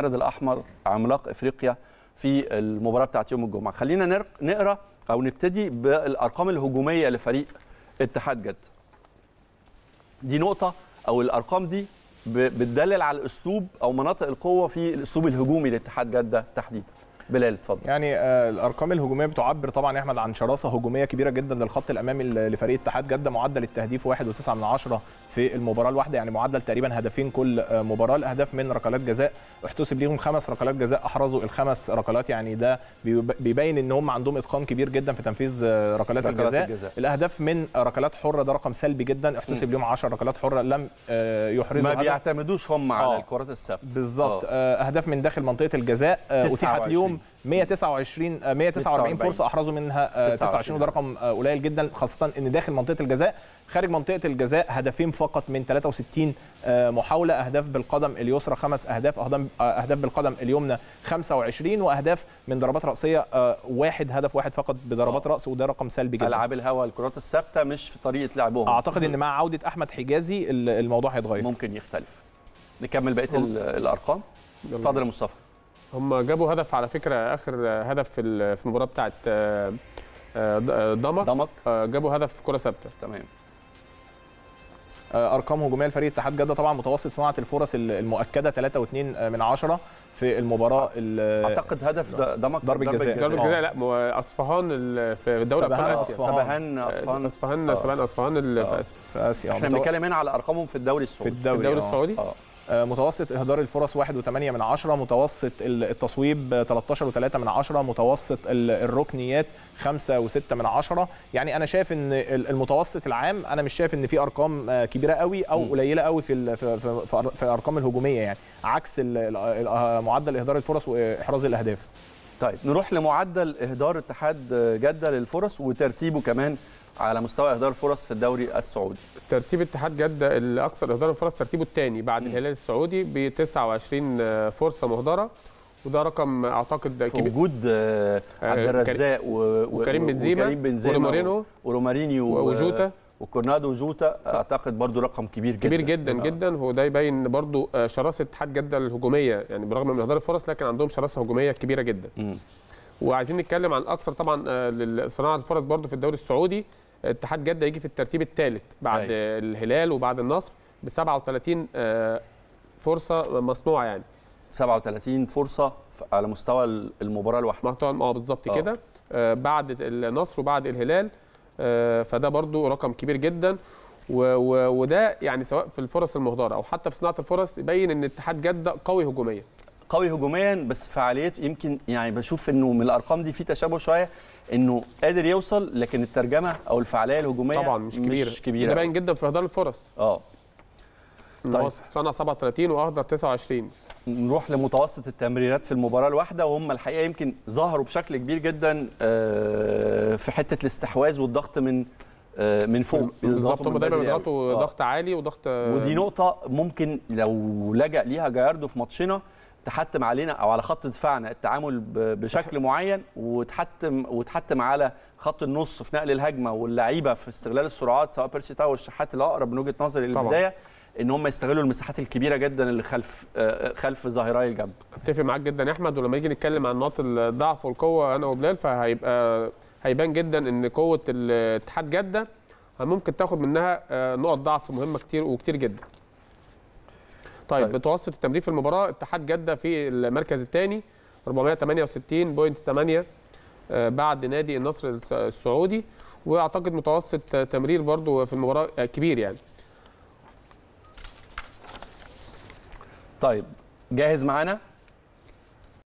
المارد الاحمر عملاق افريقيا في المباراه بتاعت يوم الجمعه خلينا نر- نقرا او نبتدي بالارقام الهجوميه لفريق اتحاد جده دي نقطه او الارقام دي ب- بتدلل على الاسلوب او مناطق القوه في الاسلوب الهجومي لاتحاد جده تحديدا بلال اتفضل يعني آه، الارقام الهجوميه بتعبر طبعا يا احمد عن شراسه هجوميه كبيره جدا للخط الامامي ل- لفريق اتحاد جده معدل التهديف 1.9 من عشرة في المباراه الواحده يعني معدل تقريبا هدفين كل آه، مباراه الاهداف من ركلات جزاء احتسب ليهم خمس ركلات جزاء احرزوا الخمس ركلات يعني ده بيب- بيبين ان هم عندهم اتقان كبير جدا في تنفيذ آه، ركلات ركلات الجزاء الجزاء. الاهداف من ركلات حره ده رقم سلبي جدا احتسب ليهم 10 ركلات حره لم آه، يحرزوا ما هدف. بيعتمدوش هم على آه. الكرات الثابته بالظبط آه. آه، اهداف من داخل منطقه الجزاء آه، اتيحت 29. ليهم 129 آه، 149 49. فرصه احرزوا منها آه، 29. 29 وده رقم آه، قليل جدا خاصه ان داخل منطقه الجزاء خارج منطقه الجزاء هدفين فقط من 63 آه، محاوله اهداف بالقدم اليسرى خمس اهداف اهداف آه، اهداف بالقدم اليمنى 25 واهداف من ضربات راسيه آه، واحد هدف واحد فقط بضربات راس وده رقم سلبي جدا العاب الهواء الكرات الثابته مش في طريقه لعبهم اعتقد ان مع عوده احمد حجازي ال- الموضوع هيتغير ممكن يختلف نكمل بقيه ال- الارقام اتفضل يا مصطفى هم جابوا هدف على فكره اخر هدف في ال- في المباراه بتاعت آه، آه، د- آه، ضمك ضمك آه، جابوا هدف كره ثابته تمام آه، ارقام هجوميه لفريق اتحاد جده طبعا متوسط صناعه الفرص ال- المؤكده 3.2 من عشرة في المباراه ال- اعتقد هدف ده- ضمك ضربة جزاء. ضربه آه. جزاء لا ما هو اصفهان ال- في دوري سبهان ابطال اسيا أصفهان. سبهان آه، اصفهان اصفهان آه. سبهان اصفهان ال- آه. في آسيا. في اسيا احنا متو- بنتكلم هنا على ارقامهم في الدوري في السعودي الدوري, الدوري آه. السعودي اه آه، متوسط اهدار الفرص 1.8 من عشرة متوسط ال- التصويب 13.3 من عشرة متوسط ال- الركنيات 5.6 من عشرة يعني انا شايف ان ال- المتوسط العام انا مش شايف ان في ارقام آه، كبيره قوي او م. قليله قوي في ال- في في- في أر- في الارقام الهجوميه يعني عكس ال- ال- ال- معدل اهدار الفرص واحراز الاهداف طيب نروح لمعدل اهدار اتحاد جده للفرص وترتيبه كمان على مستوى اهدار الفرص في الدوري السعودي ترتيب اتحاد جده الاكثر اهدارا فرص ترتيبه الثاني بعد مم. الهلال السعودي ب 29 فرصه مهدره وده رقم اعتقد في كبير وجود آه، عبد آه، الرزاق و- و- وكريم بنزيما وكريم بنزيما ورومارينو ورومارينيو و- وجوتا وكورنادو وجوتا اعتقد برضو رقم كبير جدا كبير جدا آه. جدا وده يبين برضو آه، شراسه اتحاد جده الهجوميه يعني برغم من اهدار الفرص لكن عندهم شراسه هجوميه كبيره جدا مم. وعايزين نتكلم عن اكثر طبعا آه، لصناعه الفرص برضو في الدوري السعودي اتحاد جده يجي في الترتيب الثالث بعد أيوة. أيوة. الهلال وبعد النصر ب 37 آه، فرصه مصنوعه يعني 37 فرصه ف- على مستوى المباراه الواحده محتوى اه بالظبط آه. كده آه، بعد النصر وبعد الهلال آه، فده برضو رقم كبير جدا و- و- وده يعني سواء في الفرص المهدره او حتى في صناعه الفرص يبين ان اتحاد جده قوي هجوميا قوي هجوميا بس فعاليته يمكن يعني بشوف انه من الارقام دي في تشابه شويه انه قادر يوصل لكن الترجمه او الفعاليه الهجوميه طبعا مش كبيره مش كبيره ده باين جدا في اهدار الفرص اه إن طيب. هو صنع 37 واهدر 29 نروح لمتوسط التمريرات في المباراه الواحده وهم الحقيقه يمكن ظهروا بشكل كبير جدا آه، في حته الاستحواذ والضغط من آه، من فوق بالظبط هم من دايما بدري قوي. بيضغطوا آه. ضغط عالي وضغط ودي نقطة ممكن لو لجأ ليها جاياردو في ماتشنا تحتم علينا او على خط دفاعنا التعامل ب- بشكل معين وتحتم وتحتم على خط النص في نقل الهجمه واللعيبه في استغلال السرعات سواء بيرسي تاو والشحات اللي اقرب من وجهه نظري طبعاً. للبدايه ان هم يستغلوا المساحات الكبيره جدا اللي خلف آه، خلف ظاهراي الجنب اتفق معاك جدا يا احمد ولما يجي نتكلم عن نقاط الضعف والقوه انا وبلال فهيبقى هيبان جدا ان قوه الاتحاد جده ممكن تاخد منها آه، نقط ضعف مهمه كتير وكتير جدا طيب, طيب. متوسط التمرير في المباراه اتحاد جده في المركز الثاني 468.8 آه، بعد نادي النصر الس- السعودي واعتقد متوسط تمرير برضو في المباراه آه، كبير يعني طيب جاهز معانا